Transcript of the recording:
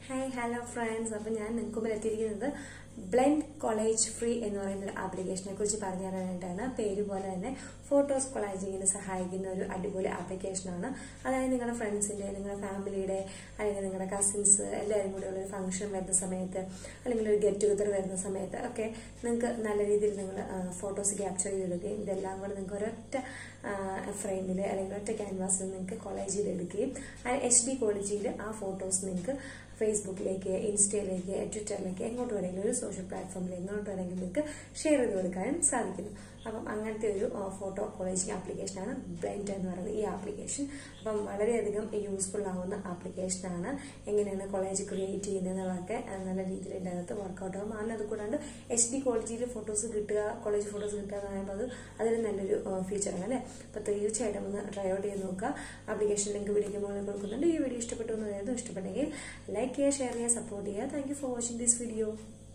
hi hello friends അപ്പം ഞാൻ നിങ്ങൾക്ക് മുമ്പിൽ എത്തിയിരിക്കുന്നത് ബ്ലെൻഡ് കോളേജ് ഫ്രീ എന്ന് പറയുന്ന ഒരു ആപ്ലിക്കേഷനെ കുറിച്ച് പറഞ്ഞു തരാനായിട്ടാണ് പേര് പോലെ തന്നെ ഫോട്ടോസ് കൊളാജിങ്ങിന് സഹായിക്കുന്ന ഒരു അടിപൊളി ആപ്ലിക്കേഷനാണ് അതായത് നിങ്ങളുടെ ഫ്രണ്ട്സിന്റെ നിങ്ങളുടെ ഫാമിലിയുടെ അല്ലെങ്കിൽ നിങ്ങളുടെ കസിൻസ് എല്ലാവരും കൂടെ ഉള്ള ഒരു ഫംഗ്ഷൻ വരുന്ന സമയത്ത് അല്ലെങ്കിൽ ഒരു ഗെറ്റ് ടുഗദർ വരുന്ന സമയത്ത് ഒക്കെ നിങ്ങൾക്ക് നല്ല രീതിയിൽ നിങ്ങൾ ഫോട്ടോസ് ക്യാപ്ചർ ചെയ്തെടുക്കുകയും ഇതെല്ലാം കൂടെ നിങ്ങൾക്ക് ഒരൊറ്റ ഫ്രെയിമിൽ അല്ലെങ്കിൽ ഒറ്റ ക്യാൻവാസിൽ നിങ്ങൾക്ക് കോളേജിൽ എടുക്കുകയും എച്ച് ഡി ക്വാളിറ്റിയിൽ ആ ഫോട്ടോസ് നിങ്ങൾക്ക് ഫേസ്ബുക്കിലേക്ക് ഇൻസ്റ്റയിലേക്ക് ട്വിറ്ററിലേക്ക് എങ്ങോട്ട് വേണമെങ്കിലും ഒരു സോഷ്യൽ പ്ലാറ്റ്ഫോമിൽ എങ്ങോട്ട് വേണമെങ്കിലും നിങ്ങൾക്ക് ഷെയർ ചെയ്ത് കൊടുക്കാനും സാധിക്കുന്നു അപ്പം അങ്ങനത്തെ ഒരു ഫോട്ടോ കോളേജിങ് ആപ്ലിക്കേഷനാണ് ബ്ലെൻഡ് എന്ന് പറയുന്നത് ഈ ആപ്ലിക്കേഷൻ അപ്പം വളരെയധികം യൂസ്ഫുൾ ആവുന്ന ആപ്ലിക്കേഷനാണ് എങ്ങനെയാണ് കോളേജ് ക്രിയേറ്റ് ചെയ്യുന്നതെന്നുള്ളതൊക്കെ നല്ല രീതിയിൽ ഇതിൻ്റെ അകത്ത് വർക്കൗട്ട് ആകും അങ്ങനെ അത് കൂടാണ്ട് എച്ച് ഡി ക്വാളിറ്റിയിൽ ഫോട്ടോസ് കിട്ടുക കോളേജ് ഫോട്ടോസ് കിട്ടുക എന്ന് പറയുമ്പോൾ അത് അതിൽ നല്ലൊരു ഫീച്ചറാണ് അല്ലേ അപ്പോൾ തീർച്ചയായിട്ടും ഒന്ന് ട്രൈ ഔട്ട് ചെയ്ത് നോക്കുക ആപ്ലിക്കേഷൻ ലിങ്ക് വീഡിയോക്ക് മുകളിൽ കൊടുക്കുന്നുണ്ട് ഈ വീഡിയോ ഇഷ്ടപ്പെട്ടു എന്ന് പറയുന്നത് ഇഷ്ടപ്പെട്ടെങ്കിൽ ലൈക്ക് ചെയ്യുക ഷെയർ ചെയ്യുക സപ്പോർട്ട് ചെയ്യുക thank you for watching this video